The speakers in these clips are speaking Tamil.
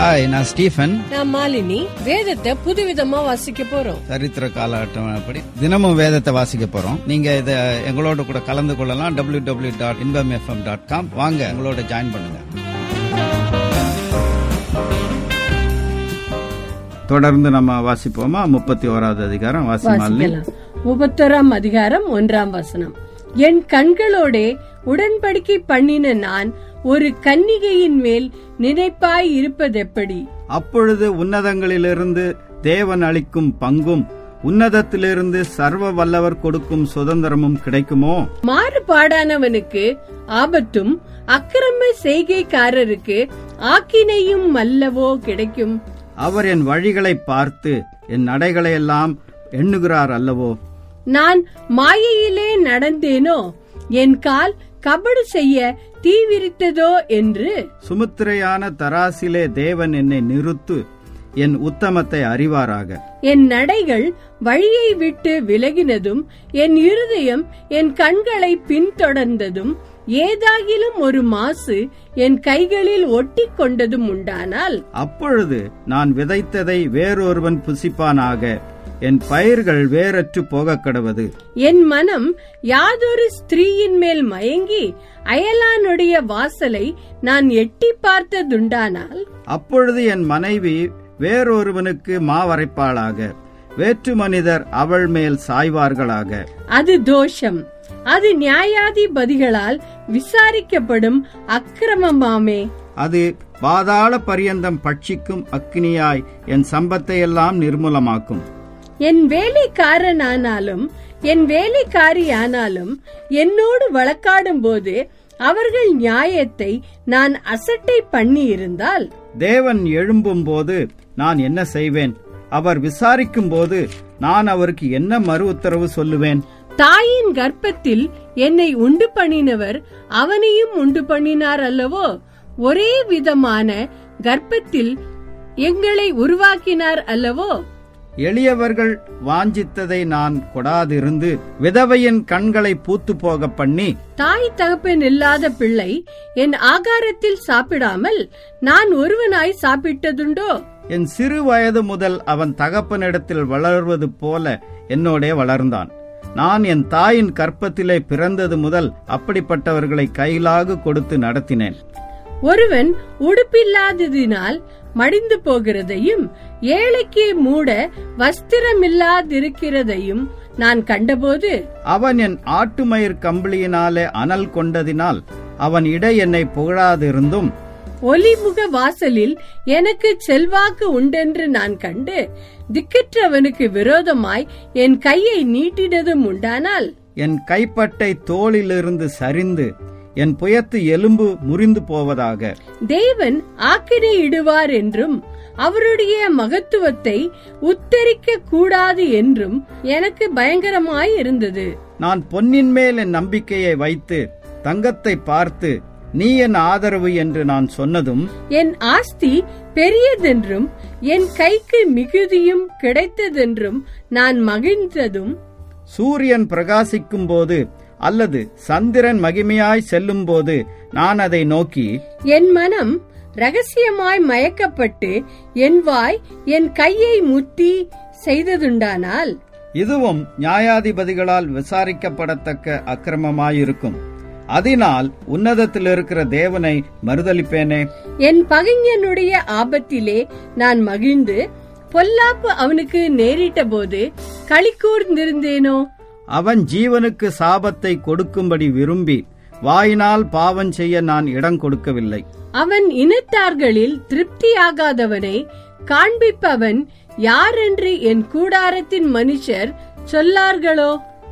ஹாய் நான் ஸ்டீஃபன் நான் மாலினி வேதத்தை புதுவிதமா வாசிக்க போறோம் சரித்திர காலகட்டப்படி தினமும் வேதத்தை வாசிக்க போறோம் நீங்க இத எங்களோட கூட கலந்து கொள்ளலாம் W W dot Inbam FM dot com வாங்க எங்களோட ஜாயின் பண்ணுங்க தொடர்ந்து நம்ம வாசிப்போமா முப்பத்தி ஓராவது அதிகாரம் வாசி மாலினி வாசிக்கலாம் முப்பத்தோராம் அதிகாரம் ஒன்றாம் வசனம் என் கண்களோடே உடன்படிக்கை பண்ணின நான் ஒரு கன்னிகையின் மேல் நினைப்பாய் இருப்பதெப்படி அப்பொழுது உன்னதங்களிலிருந்து தேவன் அளிக்கும் பங்கும் உன்னதத்திலிருந்து சர்வ வல்லவர் கொடுக்கும் சுதந்திரமும் கிடைக்குமோ மாறுபாடானவனுக்கு ஆபத்தும் அக்கிரம செய்கைக்காரருக்கு ஆக்கினையும் அல்லவோ கிடைக்கும் அவர் என் வழிகளை பார்த்து என் நடைகளை எல்லாம் எண்ணுகிறார் அல்லவோ நான் மாயையிலே நடந்தேனோ என் கால் கபடு செய்ய தீவிரித்ததோ என்று சுமுத்திரையான தராசிலே தேவன் என்னை நிறுத்து என் உத்தமத்தை அறிவாராக என் நடைகள் வழியை விட்டு விலகினதும் என் இருதயம் என் கண்களை பின்தொடர்ந்ததும் ஏதாகிலும் ஒரு மாசு என் கைகளில் ஒட்டி கொண்டதும் உண்டானால் அப்பொழுது நான் விதைத்ததை வேறொருவன் புசிப்பானாக என் பயிர்கள் வேறற்று போகக் கடவது என் மனம் யாதொரு ஸ்திரீயின் மேல் மயங்கி அயலானுடைய வாசலை நான் எட்டி பார்த்ததுண்டானால் அப்பொழுது என் மனைவி வேறொருவனுக்கு மாவரைப்பாளாக வேற்று மனிதர் அவள் மேல் சாய்வார்களாக அது தோஷம் அது நியாயாதிபதிகளால் விசாரிக்கப்படும் அக்கிரமமாமே அது பாதாள பரியந்தம் பட்சிக்கும் அக்னியாய் என் சம்பத்தை எல்லாம் நிர்மூலமாக்கும் என் வேலைக்காரனானாலும் என் வேலைக்காரியானாலும் என்னோடு வழக்காடும் போது அவர்கள் நியாயத்தை நான் அசட்டை பண்ணி இருந்தால் தேவன் எழும்பும் போது நான் என்ன செய்வேன் அவர் விசாரிக்கும் போது நான் அவருக்கு என்ன மறு உத்தரவு சொல்லுவேன் தாயின் கர்ப்பத்தில் என்னை உண்டு பண்ணினவர் அவனையும் உண்டு பண்ணினார் அல்லவோ ஒரே விதமான கர்ப்பத்தில் எங்களை உருவாக்கினார் அல்லவோ எளியவர்கள் வாஞ்சித்ததை நான் கொடாதிருந்து விதவையின் கண்களை பூத்து போக பண்ணி தாய் தகப்பன் இல்லாத பிள்ளை என் ஆகாரத்தில் சாப்பிடாமல் நான் ஒருவனாய் சாப்பிட்டதுண்டோ என் சிறு வயது முதல் அவன் தகப்பனிடத்தில் வளர்வது போல என்னோடே வளர்ந்தான் நான் என் தாயின் கற்பத்திலே பிறந்தது முதல் அப்படிப்பட்டவர்களை கையிலாக கொடுத்து நடத்தினேன் ஒருவன் உடுப்பில்லாததினால் மடிந்து போகிறதையும் ஏழைக்கு மூட வஸ்திரமில்லாதிருக்கிறதையும் நான் கண்டபோது அவன் என் ஆட்டுமயிர் கம்பளியினாலே அனல் கொண்டதினால் அவன் இடை என்னை புகழாதிருந்தும் ஒலிமுக வாசலில் எனக்கு செல்வாக்கு உண்டென்று நான் கண்டு திக்கற்றவனுக்கு விரோதமாய் என் கையை நீட்டினதும் உண்டானால் என் கைப்பட்டை தோளிலிருந்து சரிந்து என் புயத்து எலும்பு முறிந்து போவதாக தேவன் ஆக்கினையிடுவார் என்றும் அவருடைய மகத்துவத்தை உத்தரிக்க கூடாது என்றும் எனக்கு பயங்கரமாய் இருந்தது நான் பொன்னின் மேல் என் நம்பிக்கையை வைத்து தங்கத்தை பார்த்து நீ என் ஆதரவு என்று நான் சொன்னதும் என் ஆஸ்தி பெரியதென்றும் என் கைக்கு மிகுதியும் கிடைத்ததென்றும் நான் மகிழ்ந்ததும் சூரியன் பிரகாசிக்கும் போது அல்லது சந்திரன் மகிமையாய் செல்லும் போது நான் அதை நோக்கி என் மனம் ரகசியமாய் மயக்கப்பட்டு என் வாய் என் கையை முத்தி செய்ததுண்டானால் இதுவும் நியாயாதிபதிகளால் விசாரிக்கப்படத்தக்க அக்கிரமமாயிருக்கும் அதனால் உன்னதத்தில் இருக்கிற தேவனை மறுதலிப்பேனே என் பகைஞனுடைய ஆபத்திலே நான் மகிழ்ந்து பொல்லாப்பு அவனுக்கு நேரிட்ட போது களி கூர்ந்திருந்தேனோ அவன் ஜீவனுக்கு சாபத்தை கொடுக்கும்படி விரும்பி வாயினால் பாவம் செய்ய நான் இடம் கொடுக்கவில்லை அவன் இனத்தார்களில் திருப்தியாகாதவனை காண்பிப்பவன் யாரென்று என் கூடாரத்தின் மனுஷர் சொல்லார்களோ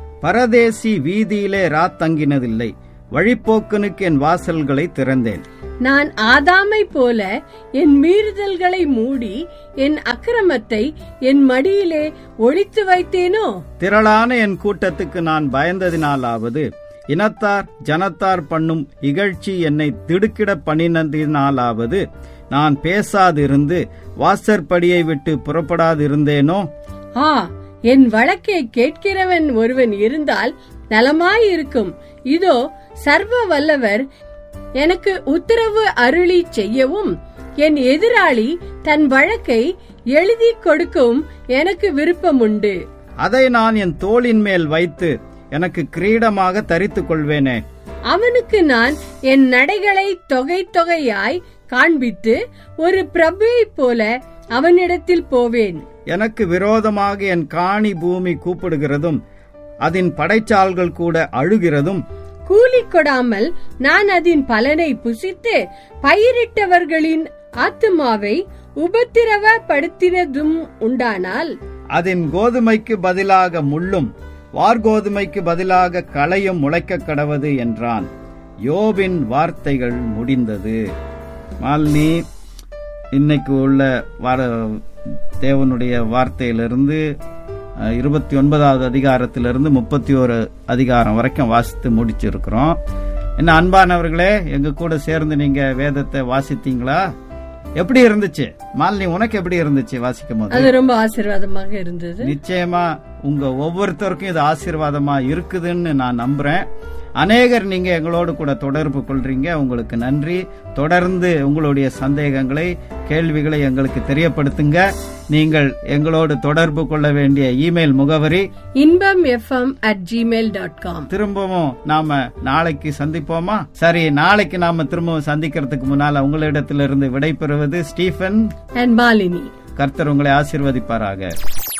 பரதேசி வீதியிலே ராத்தங்கினதில்லை வழிப்போக்கனுக்கு என் வாசல்களை திறந்தேன் நான் ஆதாமை போல என் மீறுதல்களை மூடி என் அக்கிரமத்தை என் மடியிலே ஒளித்து வைத்தேனோ திரளான என் கூட்டத்துக்கு நான் பயந்ததினாலாவது இனத்தார் ஜனத்தார் பண்ணும் இகழ்ச்சி என்னை திடுக்கிட பண்ணினதினாலாவது நான் பேசாதிருந்து வாசற்படியை விட்டு புறப்படாதிருந்தேனோ ஆ என் வழக்கை கேட்கிறவன் ஒருவன் இருந்தால் நலமாயிருக்கும் இதோ சர்வ வல்லவர் எனக்கு உத்தரவு அருளி செய்யவும் என் எதிராளி தன் வழக்கை எழுதி கொடுக்கவும் எனக்கு விருப்பமுண்டு அதை நான் என் தோளின் மேல் வைத்து எனக்கு கிரீடமாக தரித்துக் கொள்வேனே அவனுக்கு நான் என் நடைகளை தொகை தொகையாய் காண்பித்து ஒரு பிரபுவைப் போல அவனிடத்தில் போவேன் எனக்கு விரோதமாக என் காணி பூமி கூப்பிடுகிறதும் அதன் படைச்சால்கள் கூட அழுகிறதும் கூலி கொடாமல் நான் அதன் பலனை புசித்து பயிரிட்டவர்களின் ஆத்துமாவை உபத்திரவப்படுத்தினதும் உண்டானால் அதன் கோதுமைக்கு பதிலாக முள்ளும் வார்கோதுமைக்கு பதிலாக களையும் முளைக்க கடவது என்றான் யோபின் வார்த்தைகள் முடிந்தது மாலினி இன்னைக்கு உள்ள வார தேவனுடைய வார்த்தையிலிருந்து அஹ், இருபத்தி ஒன்பதாவது அதிகாரத்திலிருந்து முப்பத்தி ஒரு அதிகாரம் வரைக்கும் வாசித்து முடிச்சிருக்கிறோம் என்ன அன்பானவர்களே எங்க கூட சேர்ந்து நீங்க வேதத்தை வாசித்தீங்களா எப்படி இருந்துச்சு மாலினி உனக்கு எப்படி இருந்துச்சு வாசிக்கும் போது அது ரொம்ப ஆசீர்வாதமாக இருந்தது நிச்சயமா உங்க ஒவ்வொருத்தருக்கும் இது ஆசீர்வாதமா இருக்குதுன்னு நான் நம்புறேன் அநேகர் நீங்க எங்களோடு கூட தொடர்பு கொள்றீங்க உங்களுக்கு நன்றி தொடர்ந்து உங்களுடைய சந்தேகங்களை கேள்விகளை எங்களுக்கு தெரியப்படுத்துங்க நீங்கள் எங்களோடு தொடர்பு கொள்ள வேண்டிய இமெயில் முகவரி Inbam FM at Gmail dot com திரும்பவும் நாம நாளைக்கு சந்திப்போமா சரி நாளைக்கு நாம திரும்பவும் சந்திக்கிறதுக்கு முன்னால உங்களிடத்திலிருந்து விடைபெறுவது ஸ்டீஃபன் அண்ட் மாலினி கர்த்தர் உங்களை ஆசீர்வதிப்பாராக